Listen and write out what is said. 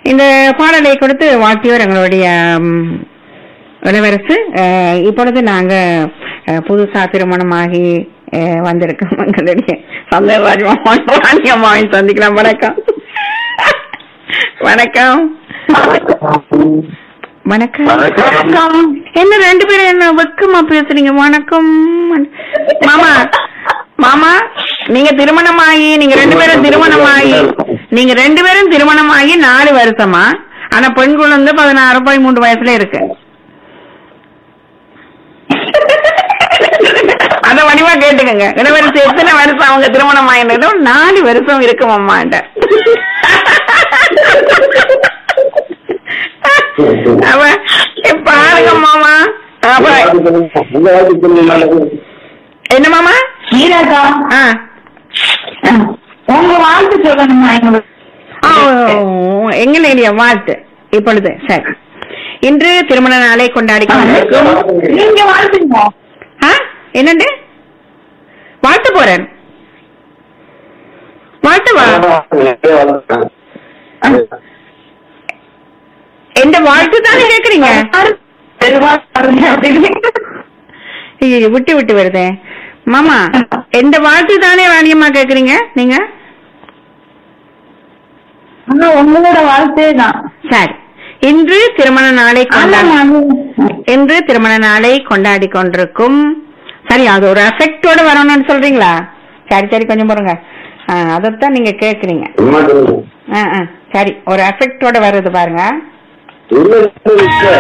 இந்த பாடலை கொடுத்து வாழ்த்தியவர் எங்களுடைய ம், இளவரசு அஹ், இப்பொழுது நாங்க அஹ், புதுசா திருமணமாகி அஹ், வந்திருக்கோம் எங்களுடைய சந்தர்ராஜ் ராணி அம்மாவை சந்திக்கலாம் வணக்கம் வணக்கம் வணக்கம் வணக்கம். என்ன ரெண்டு பேரும் என்ன வெக்கமா பேசுறீங்க வணக்கம் மாமா மாமா நீங்க திருமணமாகி நீங்க ரெண்டு பேரும் திருமணமாகி நீங்க ரெண்டு பேரும் திருமணமாகி நாலு வருஷமா ஆனா பெண் குழந்தை பதினாறு பதிமூன்று வயசுல இருக்கு அத வடிவா கேட்டுக்கங்க இளவரசி எத்தனை வருஷம் அவங்க திருமணம் ஆயினதோ நாலு வருஷம் இருக்கும் அம்மாண்ட அவ ஏ, பாருங்க மாமா அவ என்ன மாமா மீராக்கா ஆ உங்க வாழ்த்து சொல்லணுமா எங்களுக்கு ஆ, எங்களுடைய வாழ்த்து இப்பொழுது சரி இன்று திருமண நாளை கொண்டாடி கொண்டிருக்கும் நீங்க வாழ்த்துங்க ஆ, என்னண்டு வாழ்த்து போறேன் வாழ்த்துவா எந்த வாழ்த்து தானே கேக்குறீங்க தெளிவா பாருங்க அப்படின்னு. ஐயோ, விட்டு விட்டு வருதே மாமா எந்த வாழ்த்து தானே வாணியம்மா கேக்குறீங்க நீங்க ஆனா உங்களோட வாழ்த்தே தான் சரி இன்று திருமண நாளை கொண்டாடி இன்று திருமண நாளை கொண்டாடி கொண்டிருக்கும் சரி அது ஒரு அஃபெக்டோட வரணும்னு சொல்றீங்களா சரி சரி கொஞ்சம் பாருங்க ஆ, அதைத்தான் நீங்க கேக்குறீங்க ஆ, ஆ, சரி ஒரு அஃபெக்டோட வருது பாருங்க இல்ல